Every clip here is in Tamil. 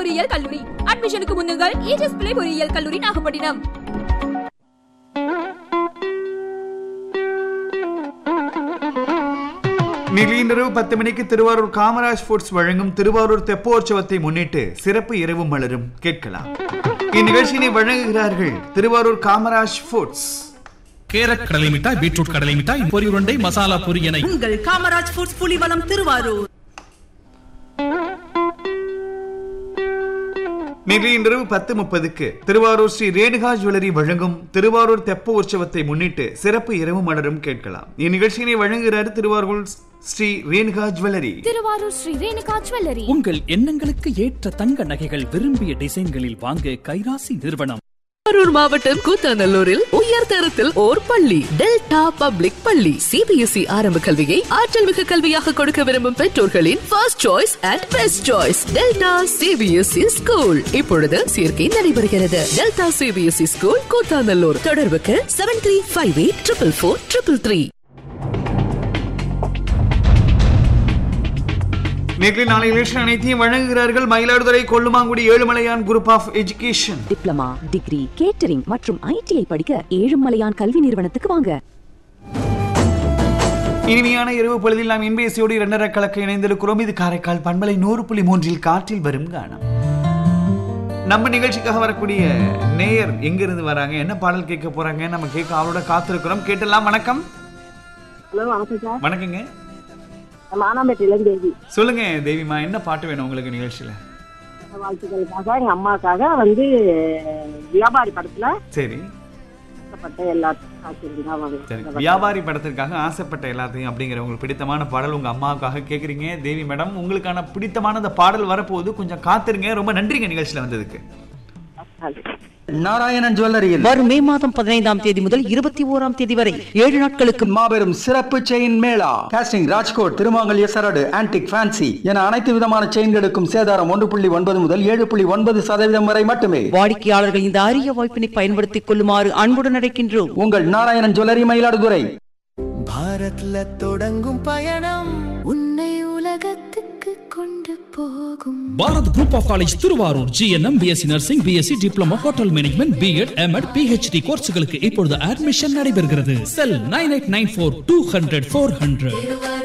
பொறியியல் கல்லூரி அட்மிஷனுக்கு முன்னுங்கள் ஏஜஸ் பிள்ளை பொறியியல் கல்லூரி நாகப்பட்டினம் நிலையினரவு பத்து மணிக்கு திருவாரூர் காமராஜ் ஃபுட்ஸ் வழங்கும் திருவாரூர் தெப்போற்சவத்தை முன்னிட்டு சிறப்பு இரவு மலரும் கேட்கலாம் இந்நிகழ்ச்சியினை வழங்குகிறார்கள் திருவாரூர் காமராஜ் ஃபுட்ஸ் கேரட் கடலை மிட்டாய் பீட்ரூட் கடலை மிட்டாய் பொரி உருண்டை மசாலா பொரி என உங்கள் காமராஜ் ஃபுட்ஸ் புலிவலம் திருவாரூர் நிலையினரவு பத்து முப்பதுக்கு திருவாரூர் ஸ்ரீ ரேணுகா ஜுவல்லரி வழங்கும் திருவாரூர் தெப்ப உற்சவத்தை முன்னிட்டு சிறப்பு இரவு மலரும் கேட்கலாம் இந்நிகழ்ச்சியினை வழங்குகிறார் திருவாரூர் ஸ்ரீ ரேணுகா ஜுவல்லரி திருவாரூர் ஸ்ரீ ரேணுகா ஜுவல்லரி உங்கள் எண்ணங்களுக்கு ஏற்ற தங்க நகைகள் விரும்பிய டிசைன்களில் வாங்க கைராசி நிறுவனம் கரூர் மாவட்டம் கூத்தாநல்லூரில் உயர் தரத்தில் ஓர் பள்ளி டெல்டா பப்ளிக் பள்ளி சிபிஎஸ்இ ஆரம்ப கல்வியை ஆற்றல் மிகு கல்வியாக கொடுக்க விரும்பும் பெற்றோர்களின் first choice and best choice Delta CBSE school இப்பொழுது சேர்க்கை நடைபெறுகிறது டெல்டா சிபிஎஸ்இ ஸ்கூல் கூத்தாநல்லூர் தொடர்புக்கு seven three five eight triple four triple three நேற்று நாளை நிகழ்ச்சி அனைத்தையும் வழங்குகிறார்கள் Mayiladuthurai Kollumangudi Ezhumalaiyan group of education diploma degree catering மற்றும் ஐடிஐ படிக்க ஏழுமலையான் கல்வி நிறுவனத்துக்கு வாங்க இனிமையான இரவு பொழுதில் நாம் இன்பேசியோடு இரண்டரை கலக்க இணைந்திருக்கிறோம் இது காரைக்கால் பண்பலை நூறு புள்ளி மூன்றில் காற்றில் வரும் கானம் நம்ம நிகழ்ச்சிக்காக வரக்கூடிய நேயர் எங்கிருந்து வராங்க என்ன பாடல் கேட்க போறாங்க நம்ம கேட்க அவரோட காத்திருக்கிறோம் கேட்டலாம் வணக்கம் ஹலோ வணக்கம் சார் வணக்கங்க மானாம்பேட்டையிலேருந்து தேவி சொல்லுங்க தேவிமா என்ன பாட்டு வேணும் உங்களுக்கு நிகழ்ச்சியில வாழ்த்துக்களுக்காக எங்கள் அம்மாவுக்காக வந்து வியாபாரி படத்தில் சரி கஷ்டப்பட்ட எல்லாத்தையும் காய்ச்சிருந்தா சரி வியாபாரி படத்திற்காக ஆசைப்பட்ட எல்லாத்தையும் அப்படிங்கிற உங்களுக்கு பிடித்தமான பாடல் உங்க அம்மாவுக்காக கேக்குறீங்க தேவி மேடம் உங்களுக்கான பிடித்தமான அந்த பாடல் வரப்போகுது கொஞ்சம் காத்திருங்க ரொம்ப நன்றிங்க நிகழ்ச்சியில வந்ததுக்கு நாராயணன் ஜுவல்லரியில் வரும் மே மாதம் பதினைந்தாம் தேதி முதல் இருபத்தி ஓராம் தேதி வரை ஏழு நாட்களுக்கு மாபெரும் சிறப்பு செயின் மேளா காஸ்டிங் ராஜ்கோட் திருமாங்கல்ய சரடு ஆன்டிக் ஃபேன்சி என அனைத்து விதமான செயின்களுக்கும் சேதாரம் ஒன்று புள்ளி ஒன்பது முதல் ஏழு புள்ளி ஒன்பது சதவீதம் வரை மட்டுமே வாடிக்கையாளர்கள் இந்த அரிய வாய்ப்பினை பயன்படுத்திக் கொள்ளுமாறு அன்புடன் அழைக்கின்றோம் உங்கள் நாராயணன் ஜுவல்லரி மயிலாடுதுறை பாரத்ல தொடங்கும் பயணம் உன்னை உலகத்துக்கு கொண்டு போகும் Bharat group of college Thiruvarur GNM BSc nursing BSc diploma hotel management BEd MEd PhD கோர்ஸ்களுக்கு இப்பொழுது அட்மிஷன் நடைபெறுகிறது cell nine eight nine four two hundred four hundred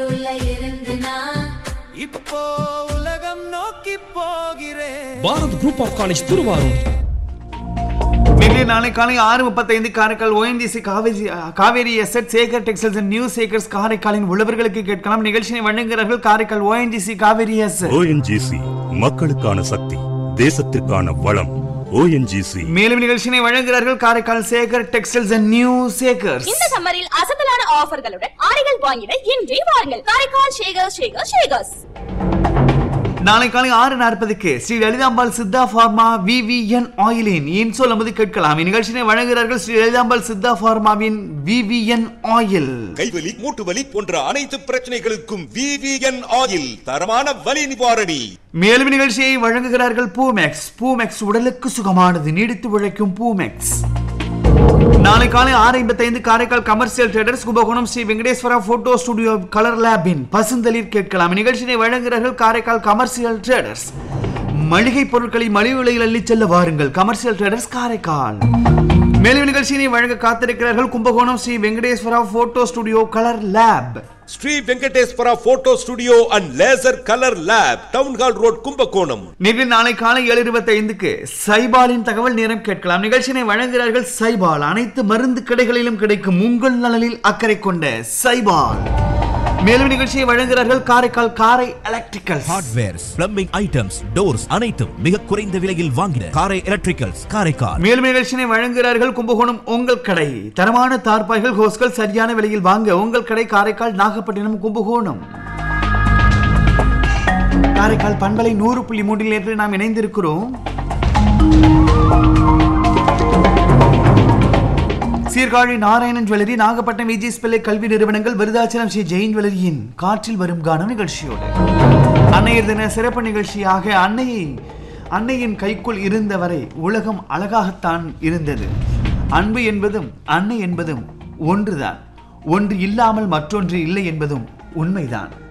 இப்போ உலகம் நோக்கி போகிறேன் Bharat group of college Thiruvarur நேற்று நாளை காலை ஆறு முப்பத்தைந்து Karaikal ONGC Kaveri Kaveri asset Sekar textiles and new Sekars காரைக்காலின் உழவர்களுக்கு கேட்கலாம் நிகழ்ச்சியை வழங்குகிறார்கள் Karaikal ONGC Kaveri asset ONGC மக்களுக்கான சக்தி தேசத்திற்கான வளம் ஓஎன்ஜிசி மேலும் நிகழ்ச்சியை வழங்குகிறார்கள் Karaikal Sekar textiles and new Sekars இந்த சம்மரில் அசத்தலான ஆஃபர்களுடன் ஆடைகள் வாங்கிட இன்றே வாருங்கள் காரைக்கால் ஷேகர் ஷேகர் ஷேகர்ஸ் நாளை காலை ஆறு நாற்பதுக்கு ஸ்ரீ லலிதாம்பாள் சித்தா பார்மா விவிஎன் ஆயிலின் இன் சொல்லும்போது கேட்கலாம் இந்நிகழ்ச்சியை வழங்குகிறார்கள் ஸ்ரீ லலிதாம்பாள் சித்தா பார்மாவின் விவிஎன் ஆயில் கைவலி மூட்டு வலி போன்ற அனைத்து பிரச்சனைகளுக்கும் விவிஎன் ஆயில் தரமான வலி நிவாரணி மேலும் நிகழ்ச்சியை வழங்குகிறார்கள் பூமெக்ஸ் பூமெக்ஸ் உடலுக்கு சுகமானது நீடித்து உழைக்கும் பூமெக்ஸ் நாளை காலை ஆறு ஐம்பத்தைந்து Karaikal commercial traders Kumbakonam Sri Venkateswara photo studio colour லேபின் பசுந்தளிர் கேட்கலாம் நிகழ்ச்சியை வழங்குகிறார்கள் காரைக்கால் கமர்ஷியல் ட்ரேடர்ஸ் மளிகை பொருட்களை மலிவு விலையில் அள்ளிச் செல்ல வாருங்கள் கமர்ஷியல் ட்ரேடர்ஸ் காரைக்கால் மேலும் நிகழ்ச்சியினை வழங்க காத்திருக்கிறார்கள் Kumbakonam Sri Venkateswara photo studio colour lab Sri Venkateswara photo studio and laser colour lab town hall road Kumbakonam நேற்று நாளை காலை ஏழு இருபத்தி ஐந்துக்கு சைபாலின் தகவல் நேரம் கேட்கலாம் நிகழ்ச்சியினை வழங்குகிறார்கள் சைபால் அனைத்து மருந்து கடைகளிலும் கிடைக்கும் உங்கள் நலனில் அக்கறை கொண்ட சைபால் மேலும் நிகழ்ச்சியை வழங்குகிறார்கள் Karaikal Karai electrical hardwares plumbing items doors அனைத்தும் மிக குறைந்த விலையில் வாங்கின காரை எலக்ட்ரிக்கல்ஸ் காரைக்கால் மேலும் நிகழ்ச்சியை வழங்குகிறார்கள் கும்பகோணம் உங்கள் கடை தரமான தார்பாய்கள் ஹோஸ்கள் சரியான விலையில் வாங்க உங்கள் கடை காரைக்கால் நாகப்பட்டினம் கும்பகோணம் காரைக்கால் பண்பலை நூறு புள்ளி மூன்றில் நேற்று நாம் இணைந்திருக்கிறோம் சீர்காழி நாராயணன் ஜுவல்லரி நாகப்பட்டினம் விஜய் பிள்ளை கல்வி நிறுவனங்கள் விருதாச்சலம் ஸ்ரீ ஜெயின் ஜுவல்லரியின் காற்றில் வரும் கானம் நிகழ்ச்சியோடு அன்னையர் தின சிறப்பு நிகழ்ச்சியாக அன்னையை அன்னையின் கைக்குள் இருந்தவரை உலகம் அழகாகத்தான் இருந்தது அன்பு என்பதும் அன்னை என்பதும் ஒன்றுதான் ஒன்று இல்லாமல் மற்றொன்று இல்லை என்பதும் உண்மைதான்